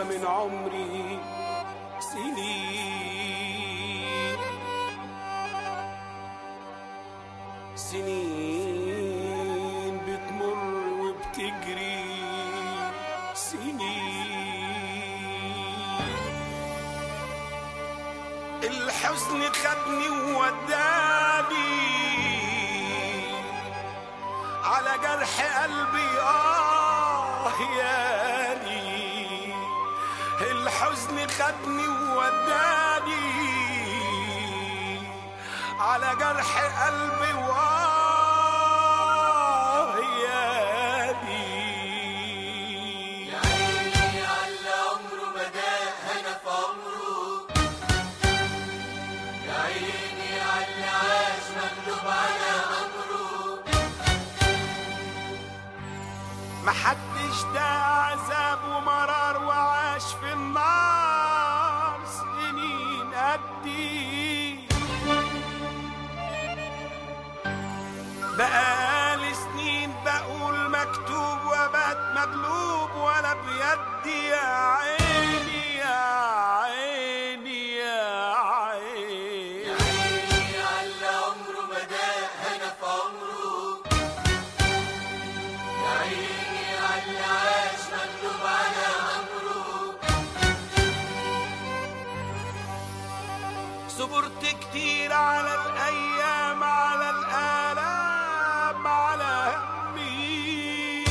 سنة من عمري سنين سنين بتمر وبتجري سنين الحزن خدني ووداني على جرح قلبي آه ياني الحزن خدني ووداني على جرح قلبي وآه ياني يا عيني على عمره ما داق هنا في عمره يا عيني على عاش مغلوب على امره محدش ده عذاب ومرار وعاش في النار سنين قدي بقالي سنين بقول مكتوب وبات مغلوب ولا بيدي يا عيني يا عيني يا عيني يا عيني على عمره ما داق هنا في عمره يا عيني على عاش مغلوب على امره صبرت كتير على الأيام على الآلام على همي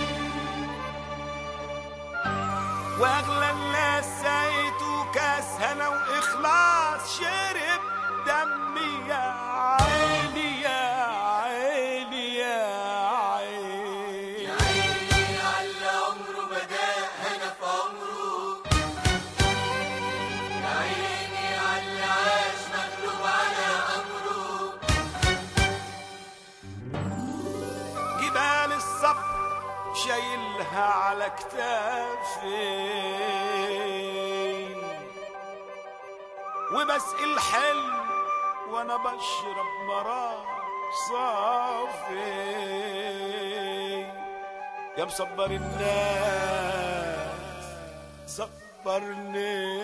وأغلى الناس سايته كاس هنا وإخلاص شرب دمي يا عيني يا عيني يا عيني يا عيني على عمره ما داق هنا في عمره يا عيني على عاش مغلوب على امره جبال الصبر شايلها على كتافي وبسقي الحلم وانا بشرب مرار صافي يا مصبر الناس صبرني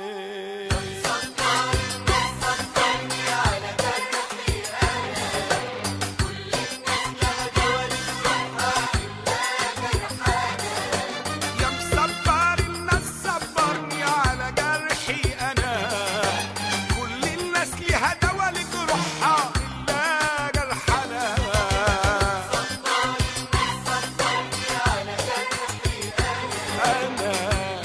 يا مصبر الناس صبرني على جرحي انا كل الناس ليها دوا لجروحها الا جرحنا انا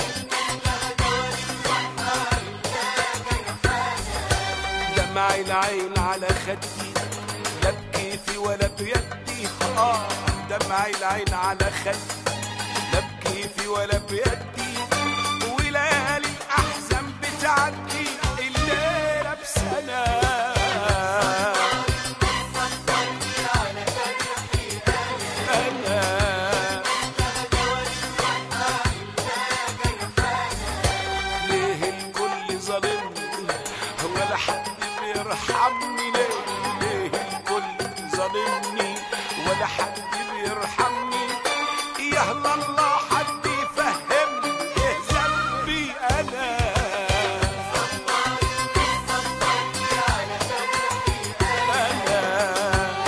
دمع العين على خدي لا بكيفي ولا بيدي اه دمع العين على خدي لا بكيفي ولا بيدي وليالي الاحزان بتعدي الليله بسنه انا ليه الكل ظالمني ولا حد بيرحمني ليه ليه الكل ظالمني ولا حد بيرحمني يا الله حد يفهمني ايه ذنبي انا انا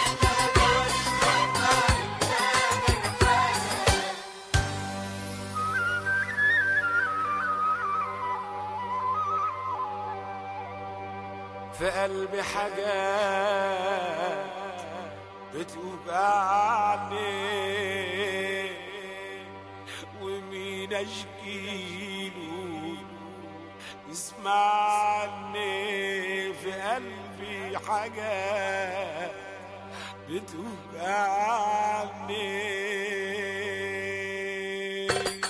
في قلبي حاجات بتوجعني ومين اشكيله يسمعني في قلبي حاجات بتوجعني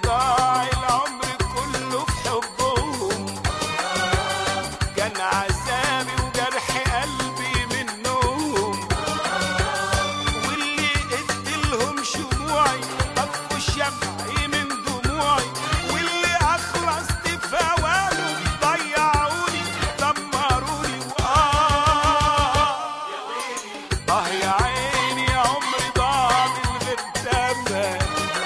ضاع العمر كله في حبهم كان عذابي وجرح قلبي منهم واللي اديلهم شموعي طفوا شمعي من دموعي واللي اخلصت في هواهم ضيعوني دمروني واه اه يا عيني يا عمري ضاع من غير تمن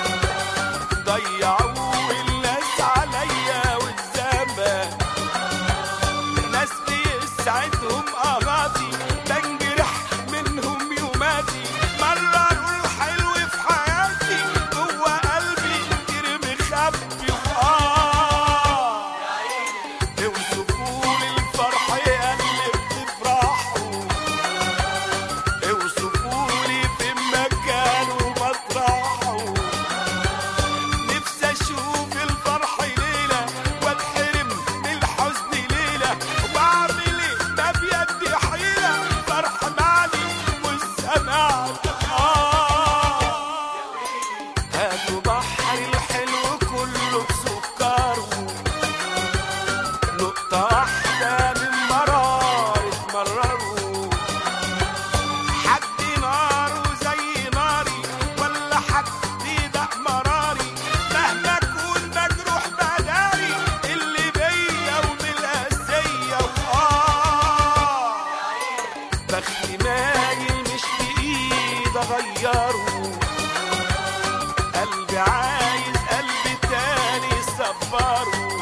ضيعوا الناس عليا والزمان ناس بيسعدهم أراضي بنجرح منهم يوماتي مرروا الحلو في حياتي جوه قلبي كتير مخبي وآه اوصفوا لي الفرح يا اللي بتفرحوا اوصفوا لي في مكانه مطرحه نفسي اشوف الفرح ليله واتحرم من الحزن ليله واعمل ايه ما بيدي حيله فرح معني والسماع آه هاتوا بحر الحلو كله بسكره نقطة واحدة من مرار اتمرروا حد ناره زي ناري ولا حد دق مراري مهما اكون مجروح بداري اللي بيا وبالقاسية وآه بختي مايل مش بإيد أغيره قلبي عايز قلبي تاني صبره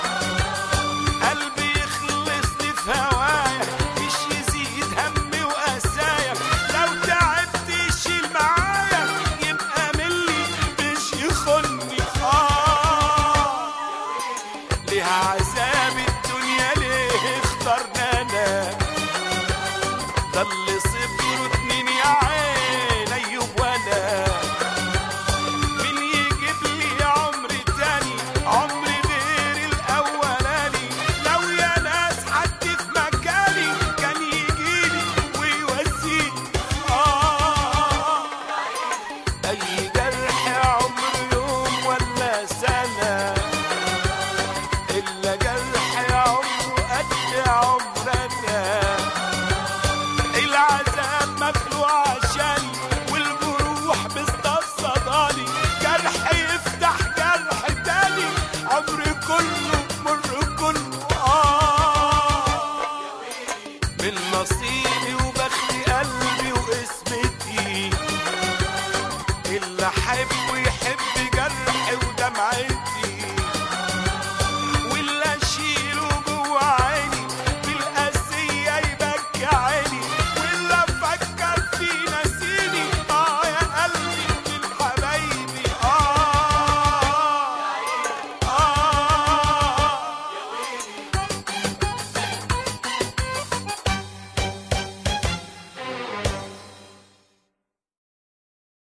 قلبي يخلصني في هوايا مش يزيد همي وقسايا لو تعبت يشيل معايا يبقى ملي مش يخني اه ليها عذاب الدنيا ليه اخترنا انا ده اللي صبروا اتنين يا عين ايوب وانا مين يجيب لي عمر تاني عمر غير الاولاني لو يا ناس حد في مكاني كان يجيلي ويوزيني اه اي جرح عمر يوم ولا سنه